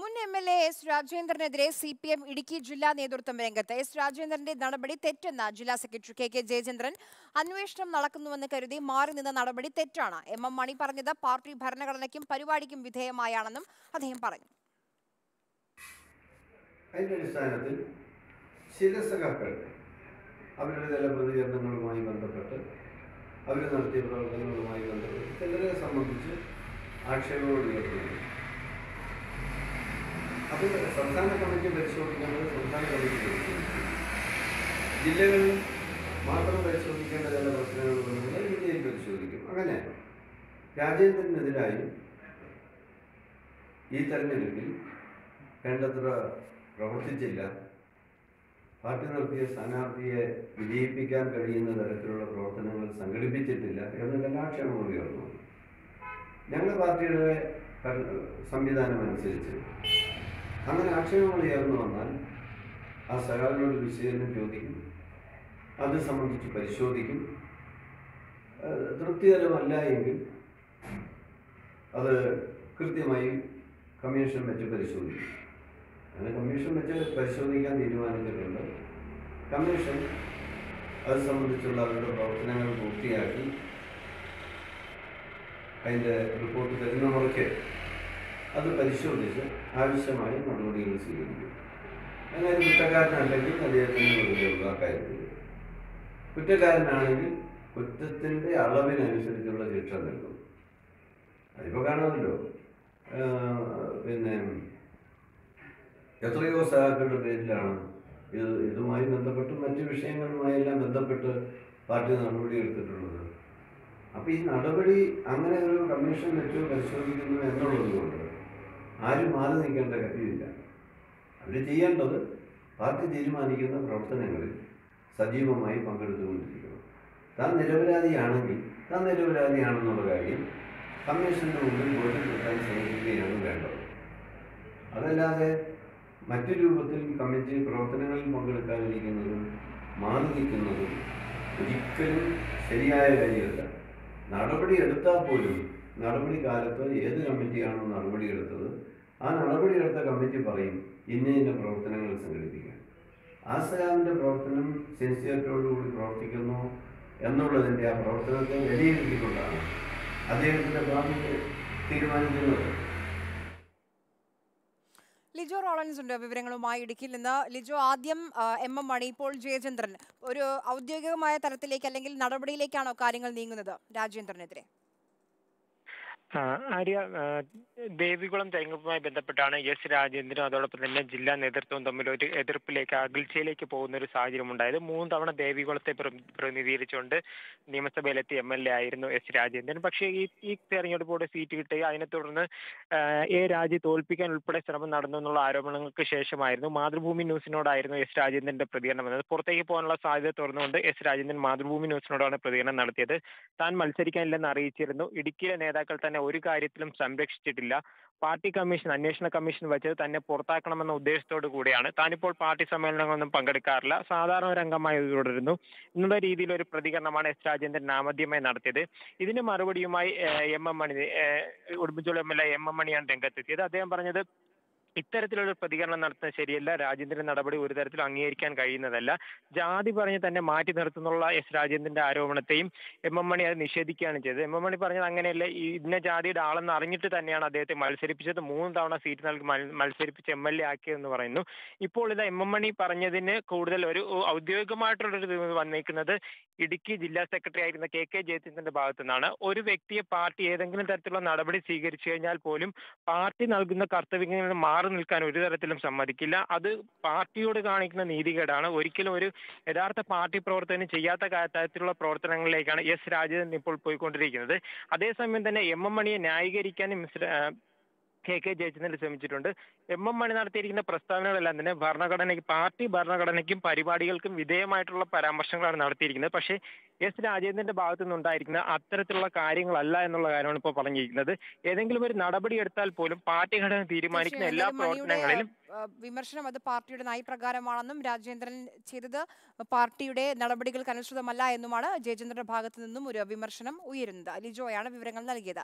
മുൻ M L A S രാജേന്ദ്രനെതിരെ C P M Idukki ജില്ലാ നേതൃത്വം രംഗത്ത് എസ് രാജേന്ദ്രന്റെ നടപടി തെറ്റെന്ന ജില്ലാ സെക്രട്ടറി കെ കെ ജയചന്ദ്രൻ അന്വേഷണം നടക്കുന്നുവെന്ന് കരുതി മാറി നിന്ന നടപടി തെറ്റാണ് എം എം മണി പറഞ്ഞത് പാർട്ടി ഭരണഘടനയ്ക്കും പരിപാടിക്കും വിധേയമായാണെന്നും അദ്ദേഹം പറഞ്ഞു അതിൻ്റെ അടിസ്ഥാനത്തിൽ ചില സഖാക്കൾ അവരുടെ ചില പ്രതികരണങ്ങളുമായി ബന്ധപ്പെട്ട് അവർ നടത്തിയ പ്രവർത്തനങ്ങളുമായി ബന്ധപ്പെട്ട് ചിലരെ സംബന്ധിച്ച് ആക്ഷേപങ്ങൾ ഉയർത്തുന്നു അത് സംസ്ഥാന കമ്മിറ്റി പരിശോധിക്കേണ്ടത് സംസ്ഥാന കമ്മിറ്റി പരിശോധിക്കും ജില്ലകളിൽ മാത്രം പരിശോധിക്കേണ്ട ചില പ്രശ്നങ്ങൾ ഉണ്ടെങ്കിൽ ജില്ലയിൽ പരിശോധിക്കും അങ്ങനെ രാജേന്ദ്രനെതിരായി ഈ തെരഞ്ഞെടുപ്പിൽ വേണ്ടത്ര പ്രവർത്തിച്ചില്ല പാർട്ടി നിർത്തിയ സ്ഥാനാർത്ഥിയെ വിജയിപ്പിക്കാൻ കഴിയുന്ന തരത്തിലുള്ള പ്രവർത്തനങ്ങൾ സംഘടിപ്പിച്ചിട്ടില്ല എന്ന കലാക്ഷേമങ്ങൾ ഉയർന്നു ഞങ്ങളുടെ പാർട്ടിയുടെ ഭര- സംവിധാനം അനുസരിച്ച് അങ്ങനെ ആക്ഷേപങ്ങൾ ഉയർന്നു വന്നാൽ ആ സഖാവിനോട് വിശകലനം ചോദിക്കും അത് സംബന്ധിച്ച് പരിശോധിക്കും ഏഹ് തൃപ്തികരമല്ല എങ്കിൽ അത് കൃത്യമായി കമ്മീഷൻ വെച്ച് പരിശോധിക്കും അങ്ങനെ കമ്മീഷൻ വെച്ച് പരിശോധിക്കാൻ തീരുമാനിച്ചിട്ടുണ്ട് കമ്മീഷൻ അത് സംബന്ധിച്ചുള്ള അവരുടെ പ്രവർത്തനങ്ങൾ പൂർത്തിയാക്കി അതിൻ്റെ റിപ്പോർട്ട് തരുന്ന മുറയ്ക്ക് അത് പരിശോധിച്ച് ആവശ്യമായ നടപടികൾ സ്വീകരിക്കും അങ്ങനെ ഒരു കുറ്റക്കാരനല്ലെങ്കിൽ അദ്ദേഹത്തിന് വെറുതെ ഒഴിവാക്കായിരുന്നില്ല കുറ്റക്കാരനാണെങ്കിൽ കുറ്റത്തിൻ്റെ അളവിനനുസരിച്ചുള്ള ശിക്ഷ നൽകും അതിപ്പോൾ കാണാമല്ലോ ആഹ് പിന്നെ എത്രയോ സഹാക്കളുടെ പേരിലാണ് ഇത് ഇതുമായി ബന്ധപ്പെട്ട് മറ്റ് വിഷയങ്ങളുമായെല്ലാം ബന്ധപ്പെട്ട് പാർട്ടി നടപടി എടുത്തിട്ടുള്ളത് അപ്പോൾ ഈ നടപടി അങ്ങനെ ഒരു കമ്മീഷൻ വെച്ച് പരിശോധിക്കുന്നു എന്നുള്ളത് കൊണ്ട് ആരും മാറി നിൽക്കേണ്ട കാര്യമില്ല അവർ ചെയ്യേണ്ടത് പാർട്ടി തീരുമാനിക്കുന്ന പ്രവർത്തനങ്ങളിൽ സജീവമായി പങ്കെടുത്തുകൊണ്ടിരിക്കണം താൻ നിരപരാധിയാണെങ്കിൽ താൻ നിരപരാധിയാണെന്നുള്ള കാര്യം കമ്മീഷൻ്റെ മുമ്പിൽ ബോധ്യപ്പെടുത്താൻ ശ്രമിക്കുകയാണ് വേണ്ടത് അതല്ലാതെ മറ്റു രൂപത്തിൽ കമ്മിറ്റി പ്രവർത്തനങ്ങളിൽ പങ്കെടുക്കാതിരിക്കുന്നതും മാറി നിൽക്കുന്നതും ഒരിക്കലും ശരിയായ കാര്യമല്ല നടപടി എടുത്താൽ പോലും നടപടി കാലത്ത് ഏത് കമ്മിറ്റിയാണോ നടപടി എടുത്തത് ആ നടപടി എടുത്ത കമ്മിറ്റി പറയും ഇന്ന ഇന്ന പ്രവർത്തനങ്ങൾ സംഘടിപ്പിക്കാൻ ആസലാമിൻ്റെ പ്രവർത്തനം സിൻസിയറിറ്റോടുകൂടി പ്രവർത്തിക്കുന്നു എന്നുള്ളതിൻ്റെ ആ പ്രവർത്തനത്തെ വിലയിരുത്തിക്കൊണ്ടാണ് അദ്ദേഹത്തിൻ്റെ പാർട്ടി തീരുമാനിക്കുന്നത് ലിജോ റോളൻസ് ഉണ്ട് വിവരങ്ങളുമായി ഇടുക്കിയിൽ നിന്ന് ലിജോ ആദ്യം ആ, എം എം മണി ഇപ്പോൾ ജയചന്ദ്രൻ ഒരു ഔദ്യോഗികമായ തലത്തിലേക്ക് അല്ലെങ്കിൽ നടപടിയിലേക്കാണോ കാര്യങ്ങൾ നീങ്ങുന്നത് രാജേന്ദ്രനെതിരെ ആ, ആര്യ ആ, ദേവികുളം തെരഞ്ഞെടുപ്പുമായി ബന്ധപ്പെട്ടാണ് എസ് രാജേന്ദ്രനും അതോടൊപ്പം തന്നെ ജില്ലാ നേതൃത്വവും തമ്മിൽ ഒരു എതിർപ്പിലേക്ക് അകൽച്ചയിലേക്ക് പോകുന്ന ഒരു സാഹചര്യം ഉണ്ടായത് മൂന്ന് തവണ ദേവികുളത്തെ പ്ര- പ്രതിനിധീകരിച്ചുകൊണ്ട് നിയമസഭയിലെത്തിയ എം എൽ എ ആയിരുന്നു എസ് രാജേന്ദ്രൻ പക്ഷേ ഈ ഈ തെരഞ്ഞെടുപ്പോടെ സീറ്റ് കിട്ടി അതിനെ തുടർന്ന് ആ, എ രാജി തോൽപ്പിക്കാൻ ഉൾപ്പെടെ ശ്രമം നടന്നു എന്നുള്ള ആരോപണങ്ങൾക്ക് ശേഷമായിരുന്നു മാതൃഭൂമി ന്യൂസിനോടായിരുന്നു എസ് രാജേന്ദ്രന്റെ പ്രതികരണം വന്നത് പുറത്തേക്ക് പോകാനുള്ള സാധ്യത തുറന്നുകൊണ്ട് എസ് രാജേന്ദ്രൻ മാതൃഭൂമി ന്യൂസിനോടാണ് പ്രതികരണം നടത്തിയത് താൻ മത്സരിക്കാനില്ലെന്ന് അറിയിച്ചിരുന്നു ഇടുക്കിയിലെ നേതാക്കൾ തന്നെ ഒരു കാര്യത്തിലും സംരക്ഷിച്ചിട്ടില്ല പാർട്ടി കമ്മീഷൻ അന്വേഷണ കമ്മീഷൻ വെച്ചത് തന്നെ പുറത്താക്കണമെന്ന ഉദ്ദേശത്തോടു കൂടിയാണ് താനിപ്പോൾ പാർട്ടി സമ്മേളനങ്ങളൊന്നും പങ്കെടുക്കാറില്ല സാധാരണ ഒരു അംഗമായി തുടരുന്നു എന്നുള്ള രീതിയിൽ ഒരു പ്രതികരണമാണ് എസ് രാജേന്ദ്രൻ നാമധ്യമായി നടത്തിയത് ഇതിന് മറുപടിയുമായി ഏഹ്, എം എം മണി ഏഹ്, Udumbanchola M L A M M മണിയാണ് രംഗത്തെത്തിയത് അദ്ദേഹം പറഞ്ഞത് ഇത്തരത്തിലുള്ള ഒരു പ്രതികരണം നടത്തുന്നത് ശരിയല്ല രാജേന്ദ്രൻ നടപടി ഒരു തരത്തിലും അംഗീകരിക്കാൻ കഴിയുന്നതല്ല ജാതി പറഞ്ഞ് തന്നെ മാറ്റി നിർത്തുന്നുള്ള എസ് രാജേന്ദ്രന്റെ ആരോപണത്തെയും എം എം മണി അത് നിഷേധിക്കുകയാണ് ചെയ്തത് എം എം മണി പറഞ്ഞത് അങ്ങനെയല്ല ഈ ഇന്ന ജാതിയുടെ ആളെന്ന് അറിഞ്ഞിട്ട് തന്നെയാണ് അദ്ദേഹത്തെ മത്സരിപ്പിച്ചത് മൂന്ന് തവണ സീറ്റ് നൽകി മൽ- മത്സരിപ്പിച്ച് എം എൽ എ ആക്കിയതെന്ന് പറയുന്നു ഇപ്പോൾ ഇത് എം എം മണി പറഞ്ഞതിന് കൂടുതൽ ഒരു ഔദ്യോഗികമായിട്ടുള്ള ഒരു ഇത് വന്നേക്കുന്നത് ഇടുക്കി ജില്ലാ സെക്രട്ടറി ആയിരുന്ന കെ കെ ജയചന്ദ്രന്റെ ഭാഗത്തു നിന്നാണ് ഒരു വ്യക്തിയെ പാർട്ടി ഏതെങ്കിലും തരത്തിലുള്ള നടപടി സ്വീകരിച്ചു കഴിഞ്ഞാൽ പോലും പാർട്ടി നൽകുന്ന കർത്തവ്യങ്ങളിൽ നിന്ന് മാറി നിൽക്കാൻ ഒരു തരത്തിലും സമ്മതിക്കില്ല അത് പാർട്ടിയോട് കാണിക്കുന്ന നീതികേടാണ് ഒരിക്കലും ഒരു യഥാർത്ഥ പാർട്ടി പ്രവർത്തനം ചെയ്യാത്ത കാ- തരത്തിലുള്ള പ്രവർത്തനങ്ങളിലേക്കാണ് എസ് രാജേന്ദ്രൻ ഇപ്പോൾ പോയിക്കൊണ്ടിരിക്കുന്നത് അതേസമയം തന്നെ എം എം മണിയെ ന്യായീകരിക്കാനും മിസ്റ്റർ ആ, കെ കെ ജയചന്ദ്രൻ ശ്രമിച്ചിട്ടുണ്ട് എം എം മണി നടത്തിയിരിക്കുന്ന പ്രസ്താവനകളെല്ലാം തന്നെ ഭരണഘടനയ്ക്ക് പാർട്ടി ഭരണഘടനയ്ക്കും പരിപാടികൾക്കും വിധേയമായിട്ടുള്ള പരാമർശങ്ങളാണ് നടത്തിയിരിക്കുന്നത് പക്ഷേ എസ് രാജേന്ദ്രന്റെ ഭാഗത്തു നിന്നുണ്ടായിരിക്കുന്ന അത്തരത്തിലുള്ള കാര്യങ്ങളല്ല എന്നുള്ള കാര്യമാണ് ഇപ്പോൾ പറഞ്ഞിരിക്കുന്നത് ഏതെങ്കിലും ഒരു നടപടി എടുത്താൽ പോലും പാർട്ടി ഘടന തീരുമാനിക്കുന്ന എല്ലാ തീർച്ചയായും എന്തായാലും മണിയുടെ, പ്രവർത്തനങ്ങളിലും ആ, വിമർശനം അത് പാർട്ടിയുടെ നയപ്രകാരമാണെന്നും രാജേന്ദ്രൻ ചെയ്തത് പാർട്ടിയുടെ നടപടികൾക്ക് അനുസൃതമല്ല എന്നുമാണ് ജയചന്ദ്രന്റെ ഭാഗത്തു നിന്നും ഒരു വിമർശനം ഉയരുന്നത് ലിജോയാണ് വിവരങ്ങൾ നൽകിയത്